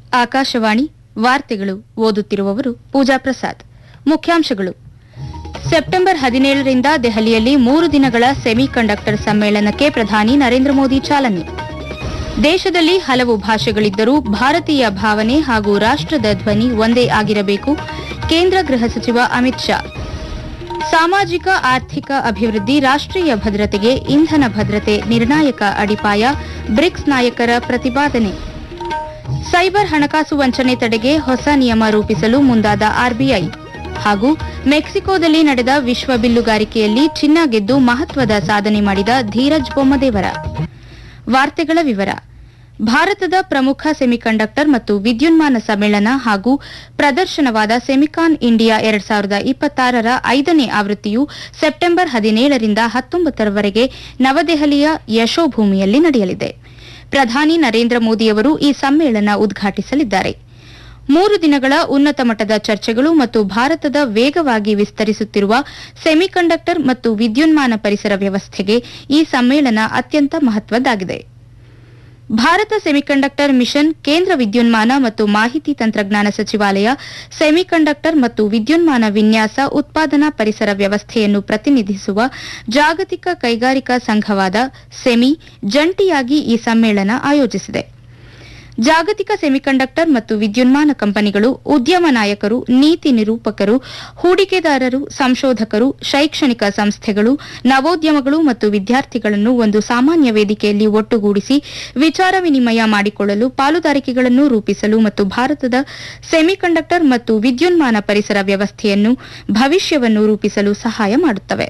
ಆಕಾಶವಾಣಿ ವಾರ್ತೆಗಳು ಓದುತ್ತಿರುವವರು ಪೂಜಾ ಪ್ರಸಾದ್ ಮುಖ್ಯಾಂಶಗಳು ಸೆಪ್ಟೆಂಬರ್ ಹದಿನೇಳರಿಂದ ದೆಹಲಿಯಲ್ಲಿ ಮೂರು ದಿನಗಳ ಸೆಮಿಕಂಡಕ್ಟರ್ ಸಮ್ಮೇಳನಕ್ಕೆ ಪ್ರಧಾನಿ ನರೇಂದ್ರ ಮೋದಿ ಚಾಲನೆ ದೇಶದಲ್ಲಿ ಹಲವು ಭಾಷೆಗಳಿದ್ದರೂ ಭಾರತೀಯ ಭಾವನೆ ಹಾಗೂ ರಾಷ್ಟ್ರದ ಧ್ವನಿ ಒಂದೇ ಆಗಿರಬೇಕು ಕೇಂದ್ರ ಗೃಹ ಸಚಿವ ಅಮಿತ್ ಶಾ ಸಾಮಾಜಿಕ ಆರ್ಥಿಕ ಅಭಿವೃದ್ಧಿ ರಾಷ್ಟ್ರೀಯ ಭದ್ರತೆಗೆ ಇಂಧನ ಭದ್ರತೆ ನಿರ್ಣಾಯಕ ಅಡಿಪಾಯ ಬ್ರಿಕ್ಸ್ ನಾಯಕರ ಪ್ರತಿಪಾದನೆ ಸೈಬರ್ ಹಣಕಾಸು ವಂಚನೆ ತಡೆಗೆ ಹೊಸ ನಿಯಮ ರೂಪಿಸಲು ಮುಂದಾದ ಆರ್ಬಿಐ ಹಾಗೂ ಮೆಕ್ಸಿಕೋದಲ್ಲಿ ನಡೆದ ವಿಶ್ವ ಬಿಲ್ಲುಗಾರಿಕೆಯಲ್ಲಿ ಚಿನ್ನ ಗೆದ್ದು ಮಹತ್ವದ ಸಾಧನೆ ಮಾಡಿದ ಧೀರಜ್ ಬೊಮ್ಮದೇವರ ವಾರ್ತೆಗಳ ವಿವರ ಭಾರತದ ಪ್ರಮುಖ ಸೆಮಿಕಂಡಕ್ಟರ್ ಮತ್ತು ವಿದ್ಯುನ್ಮಾನ ಸಮ್ಮೇಳನ ಹಾಗೂ ಪ್ರದರ್ಶನವಾದ ಸೆಮಿಕಾನ್ ಇಂಡಿಯಾ ಎರಡ್ ಸಾವಿರದ ಇಪ್ಪತ್ತಾರರ ಐದನೇ ಆವೃತ್ತಿಯು ಸೆಪ್ಟೆಂಬರ್ ಹದಿನೇಳರಿಂದ ಹತ್ತೊಂಬತ್ತರವರೆಗೆ ನವದೆಹಲಿಯ ಯಶೋಭೂಮಿಯಲ್ಲಿ ನಡೆಯಲಿದೆ ಪ್ರಧಾನಿ ನರೇಂದ್ರ ಮೋದಿಯವರು ಈ ಸಮ್ಮೇಳನ ಉದ್ಘಾಟಿಸಲಿದ್ದಾರೆ ಮೂರು ದಿನಗಳ ಉನ್ನತ ಮಟ್ಟದ ಚರ್ಚೆಗಳು ಮತ್ತು ಭಾರತದ ವೇಗವಾಗಿ ವಿಸ್ತರಿಸುತ್ತಿರುವ ಸೆಮಿಕಂಡಕ್ಟರ್ ಮತ್ತು ವಿದ್ಯುನ್ಮಾನ ಪರಿಸರ ವ್ಯವಸ್ಥೆಗೆ ಈ ಸಮ್ಮೇಳನ ಅತ್ಯಂತ ಮಹತ್ವದ್ದಾಗಿದೆ ಭಾರತ ಸೆಮಿಕಂಡಕ್ಟರ್ ಮಿಷನ್ ಕೇಂದ್ರ ವಿದ್ಯುನ್ಮಾನ ಮತ್ತು ಮಾಹಿತಿ ತಂತ್ರಜ್ಞಾನ ಸಚಿವಾಲಯ ಸೆಮಿಕಂಡಕ್ಟರ್ ಮತ್ತು ವಿದ್ಯುನ್ಮಾನ ವಿನ್ಯಾಸ ಉತ್ಪಾದನಾ ಪರಿಸರ ವ್ಯವಸ್ಥೆಯನ್ನು ಪ್ರತಿನಿಧಿಸುವ ಜಾಗತಿಕ ಕೈಗಾರಿಕಾ ಸಂಘವಾದ ಸೆಮಿ ಜಂಟಿಯಾಗಿ ಈ ಸಮ್ಮೇಳನ ಆಯೋಜಿಸಿದೆ ಜಾಗತಿಕ ಸೆಮಿಕಂಡಕ್ಟರ್ ಮತ್ತು ವಿದ್ಯುನ್ಮಾನ ಕಂಪನಿಗಳು ಉದ್ಯಮ ನಾಯಕರು ನೀತಿ ನಿರೂಪಕರು ಹೂಡಿಕೆದಾರರು ಸಂಶೋಧಕರು ಶೈಕ್ಷಣಿಕ ಸಂಸ್ಥೆಗಳು ನವೋದ್ಯಮಗಳು ಮತ್ತು ವಿದ್ಯಾರ್ಥಿಗಳನ್ನು ಒಂದು ಸಾಮಾನ್ಯ ವೇದಿಕೆಯಲ್ಲಿ ಒಟ್ಟುಗೂಡಿಸಿ ವಿಚಾರ ವಿನಿಮಯ ಮಾಡಿಕೊಳ್ಳಲು ಪಾಲುದಾರಿಕೆಗಳನ್ನು ರೂಪಿಸಲು ಮತ್ತು ಭಾರತದ ಸೆಮಿಕಂಡಕ್ಟರ್ ಮತ್ತು ವಿದ್ಯುನ್ಮಾನ ಪರಿಸರ ವ್ಯವಸ್ಥೆಯನ್ನು ಭವಿಷ್ಯವನ್ನು ರೂಪಿಸಲು ಸಹಾಯ ಮಾಡುತ್ತವೆ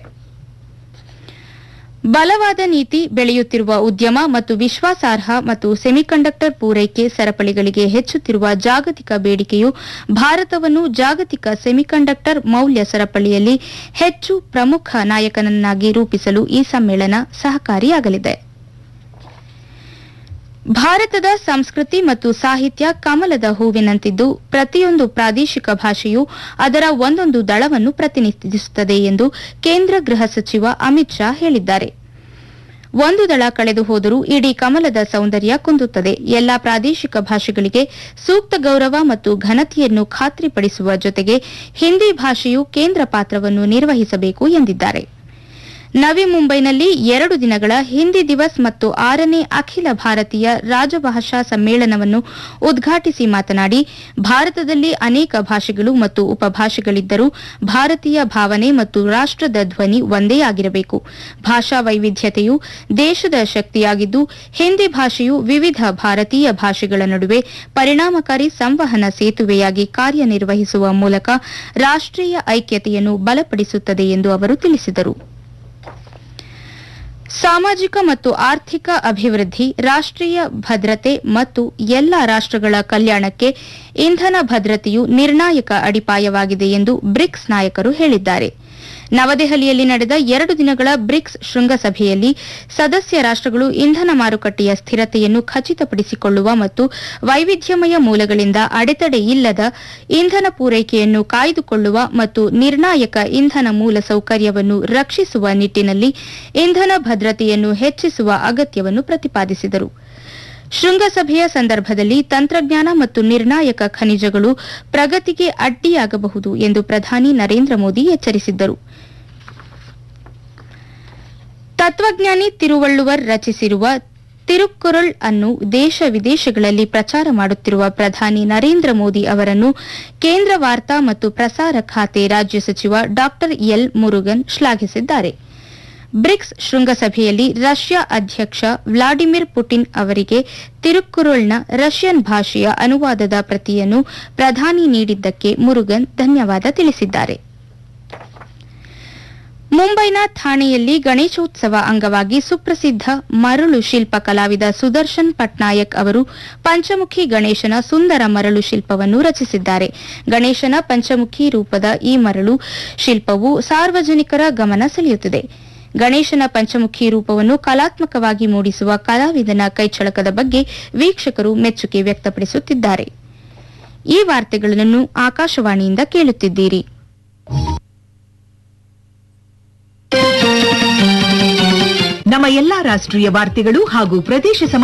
ಬಲವಾದ ನೀತಿ ಬೆಳೆಯುತ್ತಿರುವ ಉದ್ಯಮ ಮತ್ತು ವಿಶ್ವಾಸಾರ್ಹ ಮತ್ತು ಸೆಮಿಕಂಡಕ್ಟರ್ ಪೂರೈಕೆ ಸರಪಳಿಗಳಿಗೆ ಹೆಚ್ಚುತ್ತಿರುವ ಜಾಗತಿಕ ಬೇಡಿಕೆಯು ಭಾರತವನ್ನು ಜಾಗತಿಕ ಸೆಮಿಕಂಡಕ್ಟರ್ ಮೌಲ್ಯ ಸರಪಳಿಯಲ್ಲಿ ಹೆಚ್ಚು ಪ್ರಮುಖ ನಾಯಕನನ್ನಾಗಿ ರೂಪಿಸಲು ಈ ಸಮ್ಮೇಳನ ಸಹಕಾರಿಯಾಗಲಿದೆ ಭಾರತದ ಸಂಸ್ಕೃತಿ ಮತ್ತು ಸಾಹಿತ್ಯ ಕಮಲದ ಹೂವಿನಂತಿದ್ದು ಪ್ರತಿಯೊಂದು ಪ್ರಾದೇಶಿಕ ಭಾಷೆಯು ಅದರ ಒಂದೊಂದು ದಳವನ್ನು ಪ್ರತಿನಿಧಿಸುತ್ತದೆ ಎಂದು ಕೇಂದ್ರ ಗೃಹ ಸಚಿವ ಅಮಿತ್ ಶಾ ಹೇಳಿದ್ದಾರೆ ಒಂದು ದಳ ಕಳೆದು ಹೋದರೂ ಇಡೀ ಕಮಲದ ಸೌಂದರ್ಯ ಕುಂದುತ್ತದೆ ಎಲ್ಲಾ ಪ್ರಾದೇಶಿಕ ಭಾಷೆಗಳಿಗೆ ಸೂಕ್ತ ಗೌರವ ಮತ್ತು ಘನತೆಯನ್ನು ಖಾತ್ರಿಪಡಿಸುವ ಜೊತೆಗೆ ಹಿಂದಿ ಭಾಷೆಯು ಕೇಂದ್ರ ಪಾತ್ರವನ್ನು ನಿರ್ವಹಿಸಬೇಕು ಎಂದಿದ್ದಾರೆ ನವಿ ಮುಂಬೈನಲ್ಲಿ ಎರಡು ದಿನಗಳ ಹಿಂದಿ ದಿವಸ್ ಮತ್ತು ಆರನೇ ಅಖಿಲ ಭಾರತೀಯ ರಾಜಭಾಷಾ ಸಮ್ಮೇಳನವನ್ನು ಉದ್ಘಾಟಿಸಿ ಮಾತನಾಡಿ ಭಾರತದಲ್ಲಿ ಅನೇಕ ಭಾಷೆಗಳು ಮತ್ತು ಉಪಭಾಷೆಗಳಿದ್ದರೂ ಭಾರತೀಯ ಭಾವನೆ ಮತ್ತು ರಾಷ್ಟ್ರದ ಧ್ವನಿ ಒಂದೇ ಆಗಿರಬೇಕು ಭಾಷಾ ವೈವಿಧ್ಯತೆಯು ದೇಶದ ಶಕ್ತಿಯಾಗಿದ್ದು ಹಿಂದಿ ಭಾಷೆಯು ವಿವಿಧ ಭಾರತೀಯ ಭಾಷೆಗಳ ನಡುವೆ ಪರಿಣಾಮಕಾರಿ ಸಂವಹನ ಸೇತುವೆಯಾಗಿ ಕಾರ್ಯನಿರ್ವಹಿಸುವ ಮೂಲಕ ರಾಷ್ಟ್ರೀಯ ಐಕ್ಯತೆಯನ್ನು ಬಲಪಡಿಸುತ್ತದೆ ಎಂದು ಅವರು ತಿಳಿಸಿದರು ಸಾಮಾಜಿಕ ಮತ್ತು ಆರ್ಥಿಕ ಅಭಿವೃದ್ಧಿ ರಾಷ್ಟ್ರೀಯ ಭದ್ರತೆ ಮತ್ತು ಎಲ್ಲ ರಾಷ್ಟ್ರಗಳ ಕಲ್ಯಾಣಕ್ಕೆ ಇಂಧನ ಭದ್ರತೆಯು ನಿರ್ಣಾಯಕ ಅಡಿಪಾಯವಾಗಿದೆ ಎಂದು ಬ್ರಿಕ್ಸ್ ನಾಯಕರು ಹೇಳಿದ್ದಾರೆ ನವದೆಹಲಿಯಲ್ಲಿ ನಡೆದ ಎರಡು ದಿನಗಳ ಬ್ರಿಕ್ಸ್ ಶೃಂಗಸಭೆಯಲ್ಲಿ ಸದಸ್ಯ ರಾಷ್ಟ್ರಗಳು ಇಂಧನ ಮಾರುಕಟ್ಟೆಯ ಸ್ಥಿರತೆಯನ್ನು ಖಚಿತಪಡಿಸಿಕೊಳ್ಳುವ ಮತ್ತು ವೈವಿಧ್ಯಮಯ ಮೂಲಗಳಿಂದ ಅಡೆತಡೆ ಇಲ್ಲದ ಇಂಧನ ಪೂರೈಕೆಯನ್ನು ಕಾಯ್ದುಕೊಳ್ಳುವ ಮತ್ತು ನಿರ್ಣಾಯಕ ಇಂಧನ ಮೂಲ ಸೌಕರ್ಯವನ್ನು ರಕ್ಷಿಸುವ ನಿಟ್ಟಿನಲ್ಲಿ ಇಂಧನ ಭದ್ರತೆಯನ್ನು ಹೆಚ್ಚಿಸುವ ಅಗತ್ಯವನ್ನು ಪ್ರತಿಪಾದಿಸಿದರು ಶೃಂಗಸಭೆಯ ಸಂದರ್ಭದಲ್ಲಿ ತಂತ್ರಜ್ಞಾನ ಮತ್ತು ನಿರ್ಣಾಯಕ ಖನಿಜಗಳು ಪ್ರಗತಿಗೆ ಅಡ್ಡಿಯಾಗಬಹುದು ಎಂದು ಪ್ರಧಾನಿ ನರೇಂದ್ರ ಮೋದಿ ಎಚ್ಚರಿಸಿದ್ದರು ತತ್ವಜ್ಞಾನಿ ತಿರುವಳ್ಳುವರ್ ರಚಿಸಿರುವ ತಿರುಕ್ಕುರಳ್ ಅನ್ನು ದೇಶ ವಿದೇಶಗಳಲ್ಲಿ ಪ್ರಚಾರ ಮಾಡುತ್ತಿರುವ ಪ್ರಧಾನಿ ನರೇಂದ್ರ ಮೋದಿ ಅವರನ್ನು ಕೇಂದ್ರ ವಾರ್ತಾ ಮತ್ತು ಪ್ರಸಾರ ಖಾತೆ ರಾಜ್ಯ ಸಚಿವ ಡಾ ಎಲ್ ಮುರುಗನ್ ಶ್ಲಾಘಿಸಿದ್ದಾರೆ ಬ್ರಿಕ್ಸ್ ಶೃಂಗಸಭೆಯಲ್ಲಿ ರಷ್ಯಾ ಅಧ್ಯಕ್ಷ ವ್ಲಾಡಿಮಿರ್ ಪುಟಿನ್ ಅವರಿಗೆ ತಿರುಕ್ಕುರುಳ್ನ ರಷ್ಯನ್ ಭಾಷೆಯ ಅನುವಾದದ ಪ್ರತಿಯನ್ನು ಪ್ರಧಾನಿ ನೀಡಿದ್ದಕ್ಕೆ ಮುರುಗನ್ ಧನ್ಯವಾದ ತಿಳಿಸಿದ್ದಾರೆ ಮುಂಬೈನ ಥಾಣೆಯಲ್ಲಿ ಗಣೇಶೋತ್ಸವ ಅಂಗವಾಗಿ ಸುಪ್ರಸಿದ್ಧ ಮರಳು ಶಿಲ್ಪ ಕಲಾವಿದ ಸುದರ್ಶನ್ ಪಟ್ನಾಯಕ್ ಅವರು ಪಂಚಮುಖಿ ಗಣೇಶನ ಸುಂದರ ಮರಳು ಶಿಲ್ಪವನ್ನು ರಚಿಸಿದ್ದಾರೆ ಗಣೇಶನ ಪಂಚಮುಖಿ ರೂಪದ ಈ ಮರಳು ಶಿಲ್ಪವು ಸಾರ್ವಜನಿಕರ ಗಮನ ಸೆಳೆಯುತ್ತಿದೆ ಗಣೇಶನ ಪಂಚಮುಖಿ ರೂಪವನ್ನು ಕಲಾತ್ಮಕವಾಗಿ ಮೂಡಿಸುವ ಕಲಾವಿದನ ಕೈಚಳಕದ ಬಗ್ಗೆ ವೀಕ್ಷಕರು ಮೆಚ್ಚುಗೆ ವ್ಯಕ್ತಪಡಿಸುತ್ತಿದ್ದಾರೆ ಈ ವಾರ್ತೆಗಳನ್ನು ಆಕಾಶವಾಣಿಯಿಂದ ಕೇಳುತ್ತಿದ್ದೀರಿ ನಮ್ಮ ಎಲ್ಲಾ ರಾಷ್ಟ್ರೀಯ ವಾರ್ತೆಗಳು ಹಾಗೂ ಪ್ರದೇಶ ಸಮಾಚಾರ